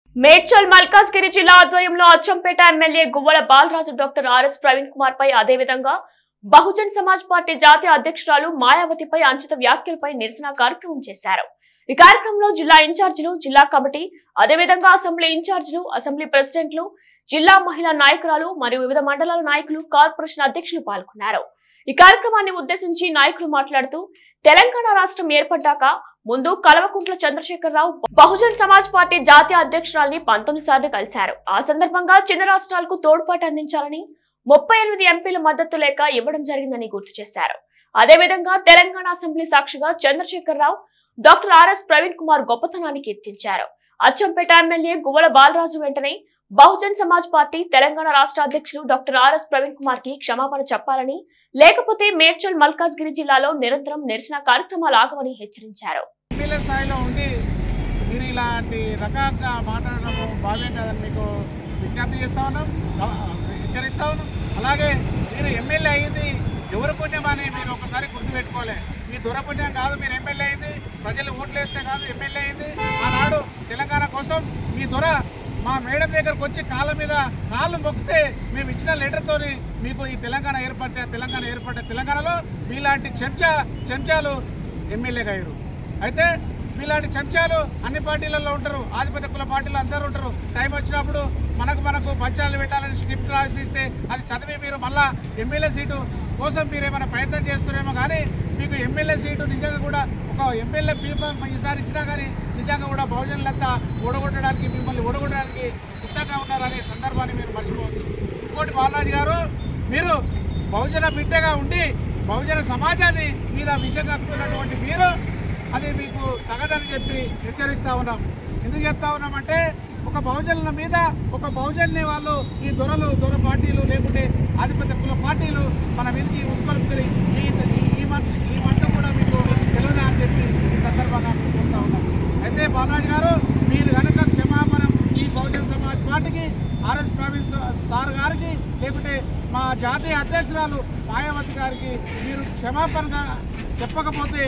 మేడ్చల్ మల్కాజ్గిరి జిల్లా ఆధ్వర్యంలో Achampet MLA Guvvala Balaraju doctor RS Praveen Kumar పై అదేవిధంగా బహుజన్ సమాజ్ పార్టీ జాతీయ అధ్యక్షురాలు మాయావతిపై అంచిత వ్యాఖ్యలపై నిరసన కార్యక్రమం చేశారు ఈ కార్యక్రమంలో జిల్లా ఇన్ఛార్జీలు జిల్లా కమిటీ అదేవిధంగా అసెంబ్లీ ఇన్ఛార్జీలు అసెంబ్లీ ప్రెసిడెంట్లు జిల్లా మహిళా నాయకురాలు మరియు వివిధ మండలాల నాయకులు కార్పొరేషన్ అధ్యక్షులు పాల్గొన్నారు ఈ కార్యక్రమాన్ని ఉద్దేశించి నాయకులు మాట్లాడుతూ తెలంగాణ రాష్ట్రం ఏర్పడ్డాక ముందు కలవకుంట్ల చంద్రశేఖరరావు బహుజన్ సమాజ్ పార్టీ జాతీయ అధ్యక్షురాలని పంతొమ్మిది సార్లు కలిశారు ఆ సందర్భంగా చిన్న రాష్ట్రాలకు తోడ్పాటు అందించాలని ముప్పై ఎనిమిది ఎంపీల మద్దతు లేక ఇవ్వడం జరిగిందని గుర్తు చేశారు అదేవిధంగా తెలంగాణ అసెంబ్లీ సాక్షిగా చంద్రశేఖరరావు డాక్టర్ ఆర్ఎస్ ప్రవీణ్ కుమార్ గొప్పతనాన్ని కీర్తించారు అచ్చంపేట ఎమ్మెల్యే గువ్వల బాలరాజు వెంటనే బహుజన్ సమాజ్ పార్టీ తెలంగాణ రాష్ట్ర అధ్యక్షులు డాక్టర్ ఆర్ఎస్ ప్రవీణ్ కుమార్ కి క్షమాపణ చెప్పాలని లేకపోతే మేడ్చల్ మల్కాజ్గిరి జిల్లాలో నిరంతరం నిరసన కార్యక్రమాలు ఆగవని హెచ్చరించారు ఎమ్మెల్యే స్థాయిలో ఉండి మీరు ఇలాంటి రకాలుగా మాట్లాడడం భావ్యం కాదని మీకు విజ్ఞప్తి చేస్తా ఉన్నాం ఆ, హెచ్చరిస్తా ఉన్నాం అలాగే మీరు ఎమ్మెల్యే అయింది ఎవరి పుణ్యం అని మీరు ఒకసారి గుర్తుపెట్టుకోవాలి మీ దురపుణ్యం కాదు మీరు ఎమ్మెల్యే అయింది ప్రజలు ఓట్లు వేస్తే కాదు ఎమ్మెల్యే అయింది ఆనాడు తెలంగాణ కోసం మీ దొర మా మేడం దగ్గరకు వచ్చి కాళ్ళ మీద కాళ్ళు మొక్కితే మేము ఇచ్చిన లెటర్తోని మీకు ఈ తెలంగాణ ఏర్పడితే తెలంగాణ ఏర్పడితే తెలంగాణలో మీలాంటి చెంచా చెంచాలు ఎమ్మెల్యేగా అయ్యారు అయితే మీలాంటి చెంచాలు అన్ని పార్టీలలో ఉంటారు ఆధిపత్య కుల పార్టీలు అందరూ ఉంటారు టైం వచ్చినప్పుడు మనకు మనకు పంచాలు పెట్టాలని స్క్రిప్ట్ రాసిస్తే అది చదివి మీరు మళ్ళా ఎమ్మెల్యే సీటు కోసం మీరు ఏమైనా ప్రయత్నం చేస్తున్నారేమో కానీ మీకు ఎమ్మెల్యే సీటు నిజంగా కూడా ఒక ఎమ్మెల్యే పీపం ఈసారి ఇచ్చినా కానీ నిజంగా కూడా బహుజనులంతా ఓడగొట్టడానికి మిమ్మల్ని ఓడగొట్టడానికి సిద్ధంగా ఉన్నారనే సందర్భాన్ని మీరు మర్చిపోవద్దు ఇంకోటి బాలరాజు గారు మీరు బహుజన బిడ్డగా ఉండి బహుజన సమాజాన్ని మీద విషయం కక్కుతున్నటువంటి మీరు అది మీకు తగదని చెప్పి హెచ్చరిస్తా ఉన్నాం ఎందుకు చెప్తా ఉన్నామంటే ఒక బహుజనుల మీద ఒక బహుజన్ని వాళ్ళు ఈ దొరలు దొర పార్టీలు లేకుంటే ఆధిపత్య కుల పార్టీలు మన మీదకి ఉసుకొలుపుతుంది ఈ ఈ- ఈ మంట ఈ మంట కూడా మీకు తెలియదా అని చెప్పి ఈ సందర్భంగా మేము చెప్తా ఉన్నాం అయితే బాలరాజు గారు మీరు కనుక క్షమాపణ ఈ బహుజన్ సమాజ్ పార్టీకి ఆర్ఎస్ ప్రవీణ్ సా- సార్ గారికి లేకుంటే మా జాతీయ అధ్యక్షురాలు మాయావతి గారికి మీరు క్షమాపణగా చెప్పకపోతే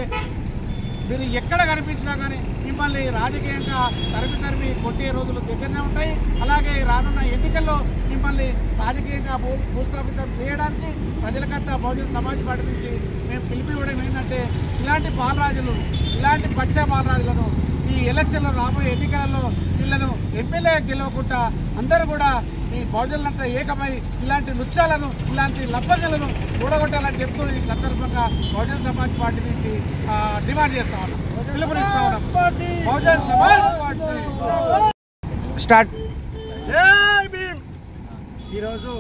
మీరు ఎక్కడ కనిపించినా కానీ మిమ్మల్ని రాజకీయంగా తరిమి తరిమి కొట్టే రోజులు దగ్గరనే ఉంటాయి అలాగే రానున్న ఎన్నికల్లో మిమ్మల్ని రాజకీయంగా భూ భూస్థాపితం చేయడానికి ప్రజలకంతా బహుజన సమాజ్ పార్టీ నుంచి మేము పిలిపివ్వడం ఏంటంటే ఇలాంటి బాలరాజులు ఇలాంటి పచ్చ బాలరాజులను ఈ ఎలక్షన్లో రాబోయే ఎన్నికలలో వీళ్ళను ఎమ్మెల్యే గెలవకుండా అందరూ కూడా ఈ బహుజనులంతా ఏకమై ఇలాంటి నృత్యాలను ఇలాంటి లబ్బగలను కూడగొట్టాలని చెప్తూ ఈ సందర్భంగా బహుజన్ సమాజ్ పార్టీ నుంచి ఆ, డిమాండ్ చేస్తా ఉన్నాం పిలుపునిస్తా ఉన్నాం బహుజన్ సమాజ్ పార్టీ స్టార్ట్ జై భీమ్ ఈరోజు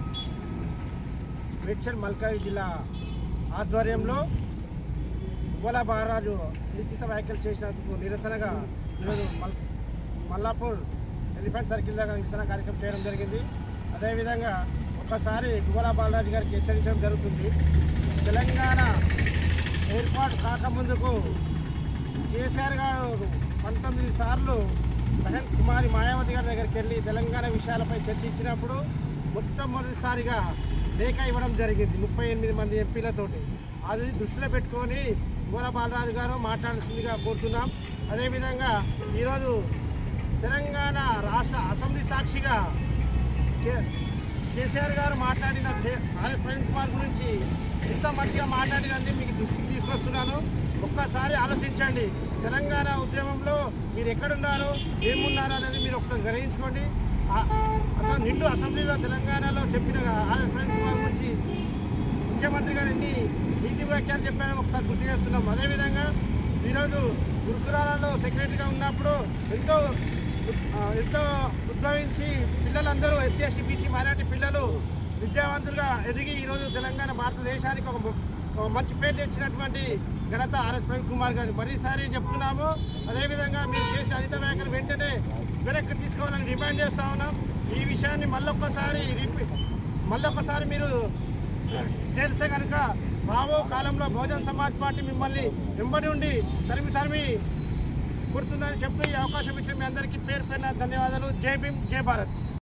మేడ్చల్ మల్కాయి జిల్లా ఆధ్వర్యంలో గోలా మహారాజు నిశ్చిత వ్యాఖ్యలు చేసినందుకు నిరసనగా ఈరోజు మల్ మల్లాపూర్ ఎలిఫెంట్ సర్కిల్ దగ్గర నిరసన కార్యక్రమం చేయడం జరిగింది అదేవిధంగా ఒక్కసారి గుగలా బాలరాజు గారికి హెచ్చరించడం జరుగుతుంది తెలంగాణ ఏర్పాటు కాకముందుకు కేసీఆర్ గారు పంతొమ్మిది సార్లు బహన్ కుమారి మాయావతి గారి దగ్గరికి వెళ్ళి తెలంగాణ విషయాలపై చర్చించినప్పుడు మొట్టమొదటిసారిగా లేఖ ఇవ్వడం జరిగింది ముప్పై ఎనిమిది మంది ఎంపీలతోటి అది దృష్టిలో పెట్టుకొని గోల బాలరాజు గారు మాట్లాడాల్సిందిగా కోరుతున్నాం అదేవిధంగా ఈరోజు తెలంగాణ రాష్ట్ర అసెంబ్లీ సాక్షిగా కే- కేసీఆర్ గారు మాట్లాడిన కే- ఆర్ఎస్ ప్రవీణ్ కుమార్ గురించి ఎంత మంచిగా మాట్లాడినంది మీకు దృష్టికి తీసుకొస్తున్నాను ఒక్కసారి ఆలోచించండి తెలంగాణ ఉద్యమంలో మీరు ఎక్కడున్నారు ఏమున్నారు అనేది మీరు ఒకసారి గ్రహించుకోండి ఆ- అసలు నిండు అసెంబ్లీలో తెలంగాణలో చెప్పిన ఆర్ఎస్ ప్రవీణ్ కుమార్ గురించి ముఖ్యమంత్రి గారు ఎన్ని నీతి వ్యాఖ్యలు చెప్పారో ఒకసారి గుర్తు చేస్తున్నాం అదేవిధంగా ఈరోజు గురుకులాలలో సెక్రటరీగా ఉన్నప్పుడు ఎంతో ఆ, ఎంతో ఉద్భవించి పిల్లలందరూ ఎస్సీ ఎస్టీ బీసీ మైనార్టీ పిల్లలు విద్యావంతులుగా ఎదిగి ఈరోజు తెలంగాణ భారతదేశానికి ఒక ము- ఒక మంచి పేరు తెచ్చినటువంటి ఘనత ఆర్ఎస్ ప్రవీణ్ కుమార్ గారు మరీసారి చెప్తున్నాము అదేవిధంగా మీరు చేసిన అనిత వ్యాఖ్యలు వెంటనే వెనక్కి తీసుకోవాలని డిమాండ్ చేస్తా ఉన్నాం ఈ విషయాన్ని మళ్ళొక్కసారి రిపీ మళ్ళొక్కసారి మీరు చేస్తే కనుక రాబో కాలంలో బహుజన్ సమాజ్ పార్టీ మిమ్మల్ని వెంబడి ఉండి తరిమి తరిమి గుర్తుందని చెప్పి ఈ అవకాశం ఇచ్చిన మీ అందరికీ పేరు పేరున ధన్యవాదాలు జై భీమ్ జై భారత్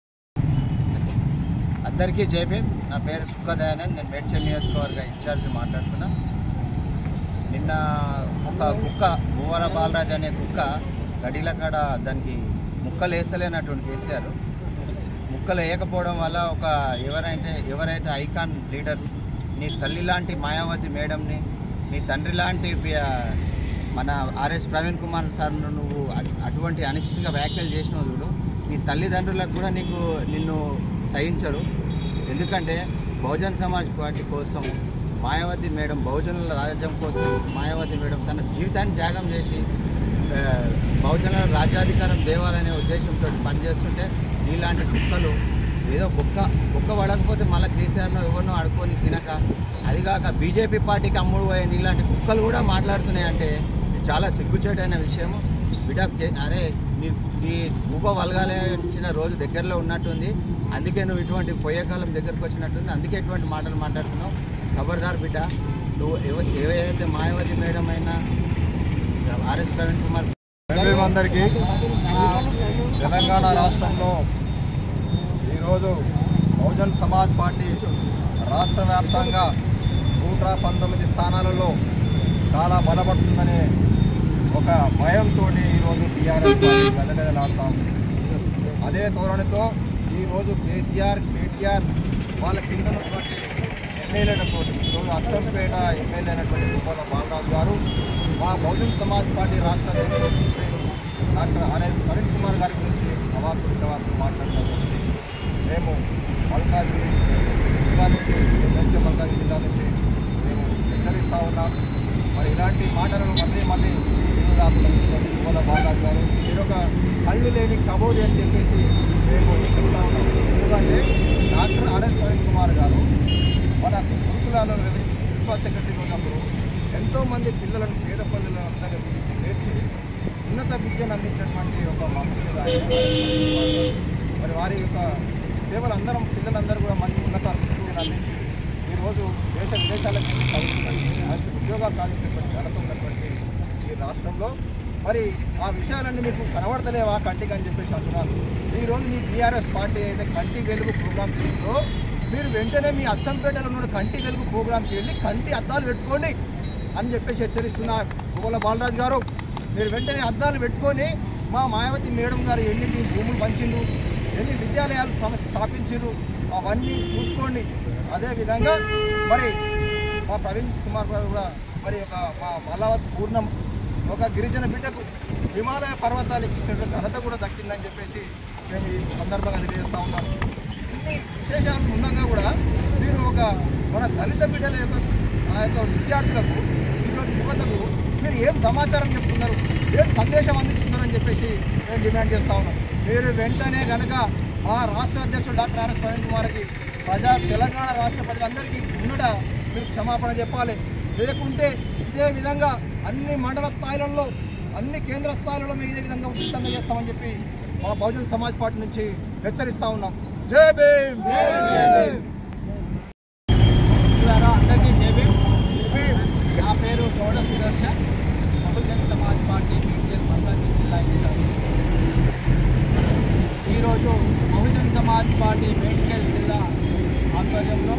అందరికీ జై భీమ్ నా పేరు సుఖదయానంద్ నేను మేడ్చల్ నియోజకవర్గ ఇన్ఛార్జ్ మాట్లాడుతున్నా నిన్న ఒక కుక్క భువన బాలరాజ్ అనే కుక్క గడిల కాడ దానికి ముక్కలు వేస్తలేనటువంటి కేసీఆర్ ముక్కలు వేయకపోవడం వల్ల ఒక ఎవరైతే ఎవరైతే ఐకాన్ లీడర్స్ నీ తల్లి లాంటి మాయావతి మేడంని నీ తండ్రి లాంటి పి- మన ఆర్ఎస్ ప్రవీణ్ కుమార్ సార్ నువ్వు అట్- అటువంటి అనిశ్చితంగా వ్యాఖ్యలు చేసినావు చూడు నీ తల్లిదండ్రులకు కూడా నీకు నిన్ను సహించరు ఎందుకంటే బహుజన్ సమాజ్ పార్టీ కోసం మాయావతి మేడం బహుజనుల రాజ్యం కోసం మాయావతి మేడం తన జీవితాన్ని త్యాగం చేసి ఆ, బహుజనుల రాజ్యాధికారం దేవాలనే ఉద్దేశంతో పనిచేస్తుంటే నీలాంటి కుక్కలు ఏదో కుక్క కుక్క పడకపోతే మళ్ళీ కేసీఆర్నో ఎవరినో అడుకొని తినక అదిగాక బీజేపీ పార్టీకి అమ్ముడు పోయే నీలాంటి కుక్కలు కూడా మాట్లాడుతున్నాయి అంటే ఇది చాలా సిగ్గుచేటైన విషయము బిడ్డ కే- అరే నీ నీ ఊప వలగాలించిన రోజు దగ్గరలో ఉన్నట్టుంది అందుకే నువ్వు ఇటువంటి పొయ్యేకాలం దగ్గరకు వచ్చినట్టుంది అందుకే ఇటువంటి మాటలు మాట్లాడుతున్నావు ఖబర్దార్ బిడ్డ నువ్వు ఎవ- ఏవైతే మాయావతి మేడం అయినా ఆర్ఎస్ ప్రవీణ్ కుమార్ అందరికీ తెలంగాణ రాష్ట్రంలో ఈరోజు బహుజన్ సమాజ్ పార్టీ రాష్ట్ర వ్యాప్తంగా నూట పంతొమ్మిది స్థానాలలో చాలా బలపడుతుందనే ఒక భయంతో ఈరోజు టీఆర్ఎస్ పార్టీ గదగదలాడుతా ఉంది అదే ధోరణితో ఈరోజు కేసీఆర్ కేటీఆర్ వాళ్ళ కింద ఉన్నటువంటి ఎమ్మెల్యేలతో ఈరోజు అచ్చంపేట ఎమ్మెల్యే అయినటువంటి గుమ్మల బాలరాజు గారు మా బహుజన్ సమాజ్ పార్టీ రాష్ట్ర అధ్యక్షుడు డాక్టర్ ఆర్ఎస్ ప్రవీణ్ కుమార్ గారి గురించి అవాకులు జవాబులు మాట్లాడడం జరిగింది. మేము మల్కాజ్గిరి జిల్లా నుంచి మంచి మల్కాజ్గిరి జిల్లా నుంచి మేము హెచ్చరిస్తూ ఉన్నాం మరి ఇలాంటి మాటలను మళ్ళీ మళ్ళీ ఇవాళ బాలరాజు గారు మీరు ఒక కళ్ళు లేని కబోది అని చెప్పేసి మేము చెప్తా ఉన్నాం ఎందుకంటే డాక్టర్ ఆర్ఎస్ ప్రవీణ్ కుమార్ గారు మన గురుకులాలలో ప్రిన్సిపల్ సెక్రటరీ ఉన్నప్పుడు ఎంతోమంది పిల్లలను పేద పిల్లలందరూ నేర్చి ఉన్నత విద్యను అందించినటువంటి ఒక మహనీయుడు ఆయన. మరి వారి యొక్క సేవలు అందరం పిల్లలందరూ కూడా మంచి ఉన్నత విద్యను అందించి ఈరోజు దేశ విదేశాలకు చదువుతున్నారు మంచి ఉద్యోగాలు సాధించినటువంటి ఘనత ఉన్నటువంటి ఈ రాష్ట్రంలో మరి ఆ విషయాలన్నీ మీకు కనబడతలేవా కంటికి అని చెప్పేసి అంటున్నారు ఈరోజు మీ టీఆర్ఎస్ పార్టీ అయితే కంటి వెలుగు ప్రోగ్రామ్ చేసిందో మీరు వెంటనే మీ అచ్చంపేటలో ఉన్న కంటి వెలుగు ప్రోగ్రామ్కి వెళ్ళి కంటి అద్దాలు పెట్టుకోండి అని చెప్పేసి హెచ్చరిస్తున్న గోల బాలరాజు గారు మీరు వెంటనే అద్దాలు పెట్టుకొని మా మాయావతి మేడం గారు ఎన్ని మీ భూములు పంచిండు ఎన్ని విద్యాలయాలు స్థాప- స్థాపించిండ్రు అవన్నీ చూసుకోండి అదేవిధంగా మరి మా ప్రవీణ్ కుమార్ గారు కూడా మరి ఒక మా మల్లావత్ పూర్ణం ఒక గిరిజన బిడ్డకు హిమాలయ పర్వతాలు ఎక్కించినటువంటి ఘనత కూడా దక్కిందని చెప్పేసి మేము ఈ సందర్భంగా తెలియజేస్తా ఉన్నాం ఇన్ని విశేషాలు ఉండగా కూడా మీరు ఒక మన దళిత బిడ్డల యొక్క ఆ యొక్క విద్యార్థులకు ఈరోజు యువతకు మీరు ఏం సమాచారం చెప్తున్నారు ఏం సందేశం అందిస్తున్నారని చెప్పేసి మేము డిమాండ్ చేస్తా ఉన్నాం మీరు వెంటనే కనుక మా రాష్ట్ర అధ్యక్షుడు డాక్టర్ ఆర్ఎస్ ప్రవీణ్ కుమార్కి ప్రజా తెలంగాణ రాష్ట్ర ప్రజలందరికీ ఉన్నట మీరు క్షమాపణ చెప్పాలి లేకుంటే ఇదే విధంగా అన్ని మండల స్థాయిలలో అన్ని కేంద్ర స్థాయిలలో మేము ఇదే విధంగా ఉచితంగా చేస్తామని చెప్పి మా బహుజన్ సమాజ్ పార్టీ నుంచి హెచ్చరిస్తా ఉన్నాం జై భీమ్ జై భీమ్ ద్వారా అందరికీ జేబీ నా పేరు గౌడ సుదర్శన్ బహుజన్ సమాజ్ పార్టీ మేడ్చల్ మల్కాజ్గిరి జిల్లా ఇన్ఛార్జ్ ఈరోజు బహుజన్ సమాజ్ పార్టీ మేడ్చల్ జిల్లా ఆధ్వర్యంలో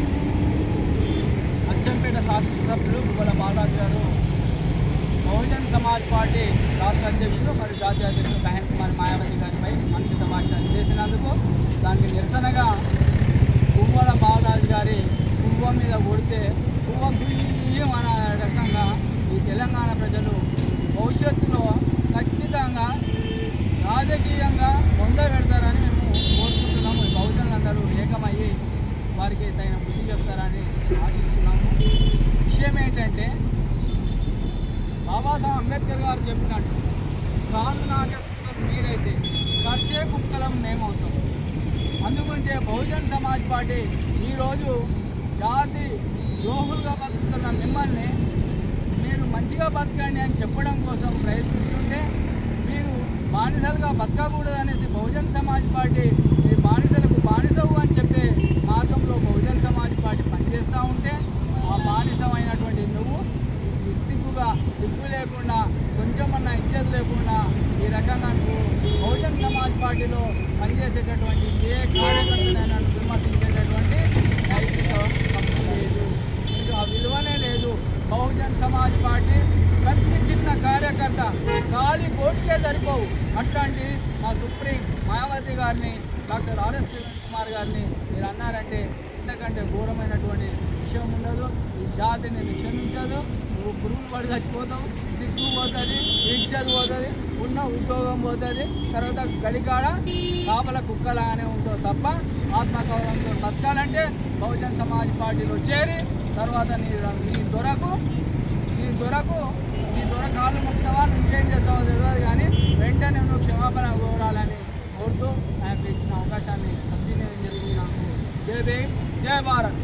అచ్చంపేట శాసనసభ్యులు గుబ్బల బాలరాజు గారు బహుజన్ సమాజ్ పార్టీ రాష్ట్ర అధ్యక్షులు మరియు జాతీయ అధ్యక్షులు బహన్ కుమార్ మాయావతి గారిపై అనుచిత వ్యాఖ్యలు చేసినందుకు దానికి నిరసనగా పువ్వుల బాలరాజు గారి పువ్వ మీద కొడితే పువ్వ బియ్యం అనే రకంగా ఈ తెలంగాణ ప్రజలు భవిష్యత్తులో ఖచ్చితంగా రాజకీయంగా పొంద పెడతారని మేము కోరుకుంటున్నాము ఈ బహుజనులందరూ ఏకమయ్యి వారికి తగిన బుద్ధి చెప్తారని ఆశిస్తున్నాము విషయం ఏంటంటే బాబాసాహెబ్ అంబేద్కర్ గారు చెప్పినట్టు కాలు నాకే కుక్కలు మీరైతే ఖర్చే కుక్కలం మేమవుతాం అందుగురించే బహుజన్ సమాజ్ పార్టీ ఈరోజు జాతి ద్రోహులుగా బతుకుతున్న మిమ్మల్ని మీరు మంచిగా బతకండి అని చెప్పడం కోసం ప్రయత్నిస్తుంటే మీరు బానిసలుగా బతకకూడదు అనేసి బహుజన్ సమాజ్ పార్టీ ఈ బానిసలకు బానిసవు అని చెప్పే మార్గంలో బహుజన్ సమాజ్ పార్టీ పనిచేస్తూ ఉంటే ఆ బానిసమైనటువంటి నువ్వు సిగ్గుగా సిగ్గు లేకుండా కొంచెమన్నా ఇజ్జత్ లేకుండా ఈ రకంగా నువ్వు బహుజన్ సమాజ్ పార్టీలో పనిచేసేటటువంటి ఏ కార్యకర్తనైనా విమర్శించేటటువంటి నైతిక హక్కు లేదు నీకు ఆ విలువనే లేదు బహుజన్ సమాజ్ పార్టీ ప్రతి చిన్న కార్యకర్త ఖాళీ కోటికే సరిపోవు అట్లాంటి మా సుప్రీం మాయావతి గారిని డాక్టర్ ఆర్ఎస్ కిరణ్ కుమార్ గారిని మీరు అన్నారంటే ఇంతకంటే ఘోరమైనటువంటి విషయం ఉండదు ఈ జాతిని నిన్ను క్షమించదు నువ్వు పురుగులు పడి చచ్చిపోతావు సిగ్గు పోతుంది ఇజ్జత్ పోతుంది ఉన్న ఉద్యోగం పోతుంది తర్వాత గడికాడ కాపల కుక్కలాగానే ఉంటావు తప్ప ఆత్మగౌరవంతో బతకాలంటే బహుజన్ సమాజ్ పార్టీలో చేరి తర్వాత నీ నీ దొరకు నీ దొరకు నీ దొర కాళ్ళు మొక్కుతావా నువ్వేం చేస్తావో తెలియదు కానీ వెంటనే నువ్వు క్షమాపణ కోరాలని కోరుతూ నాకు ఇచ్చిన అవకాశాన్ని సద్వినియోగం జరిగింది నాకు జై భీమ్ జై భారత్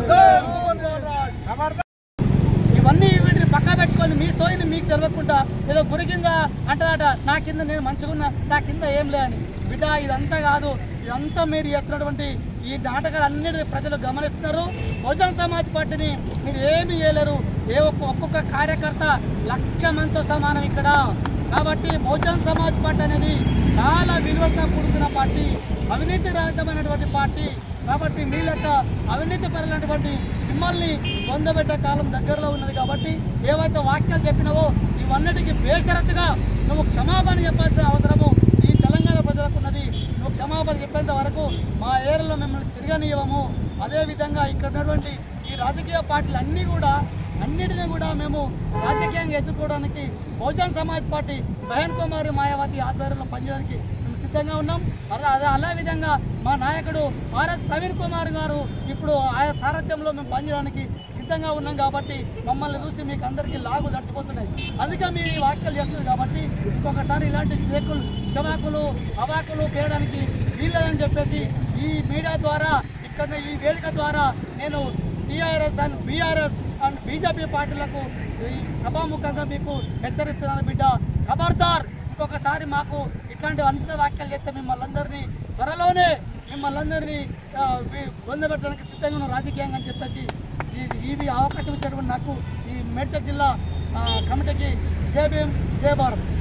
ఇవన్నీ వీటిని పక్క పెట్టుకొని మీ స్థోయిని మీకు తెలియకుండా ఏదో గురి కింద అంటదట నా కింద నేను మంచిగున్నా నా కింద ఏం లే అని బిడ్డ ఇదంతా కాదు ఇదంతా మీరు చేస్తున్నటువంటి ఈ నాటకాలు అన్నిటిని ప్రజలు గమనిస్తున్నారు బహుజన సమాజ్ పార్టీని మీరు ఏమీ చేయలేరు ఏ ఒక్క ఒక్కొక్క కార్యకర్త లక్ష మందితో సమానం ఇక్కడ కాబట్టి బహుజన సమాజ్ పార్టీ అనేది చాలా విలువలతో కూడుకున్న పార్టీ అవినీతి రహితమైనటువంటి పార్టీ కాబట్టి మీ లెక్క అవినీతి పరులైనటువంటి మిమ్మల్ని పొందబెట్టే కాలం దగ్గరలో ఉన్నది కాబట్టి ఏవైతే వాక్యాలు చెప్పినావో ఇవన్నిటికీ బేషరతుగా నువ్వు క్షమాపణ చెప్పాల్సిన అవసరము ఈ తెలంగాణ ప్రజలకు ఉన్నది నువ్వు క్షమాపణ చెప్పేంత వరకు మా ఏరియాలో మిమ్మల్ని తిరగనియవము అదేవిధంగా ఇక్కడ ఉన్నటువంటి ఈ రాజకీయ పార్టీలు అన్నీ కూడా అన్నిటిని కూడా మేము రాజకీయంగా ఎదుర్కోవడానికి బహుజన్ సమాజ్ పార్టీ బహన్ కుమారి మాయావతి ఆధ్వర్యంలో పనిచేయడానికి మేము సిద్ధంగా ఉన్నాం అలా అదే అలా విధంగా మా నాయకుడు భారత్ ప్రవీణ్ కుమార్ గారు ఇప్పుడు ఆయా సారథ్యంలో మేము పనిచేయడానికి సిద్ధంగా ఉన్నాం కాబట్టి మమ్మల్ని చూసి మీకు అందరికీ లాగు దడిచిపోతున్నాయి అందుకే మీరు ఈ వాక్యాలు చేస్తున్నారు కాబట్టి ఇంకొకసారి ఇలాంటి చేకులు చవాకులు అవాకులు పేయడానికి వీల్లేదని చెప్పేసి ఈ మీడియా ద్వారా ఇక్కడ ఈ వేదిక ద్వారా నేను TRS and BRS and BJP పార్టీలకు ఈ సభాముఖంగా మీకు హెచ్చరిస్తున్నాను బిడ్డ ఖబర్దార్ ఇంకొకసారి మాకు ఇట్లాంటి అనుచిత వాక్యాలు చేస్తే మిమ్మల్ని అందరినీ త్వరలోనే మిమ్మల్ని అందరినీ ఆ, వి- పొందబెట్టడానికి సిద్ధంగా ఉన్న రాజకీయంగా అని చెప్పేసి ఈ- ఇవి అవకాశం ఇచ్చినటువంటి నాకు ఈ మేడ్చల్ జిల్లా ఆ, కమిటీకి జై భీమ్ జై భారత్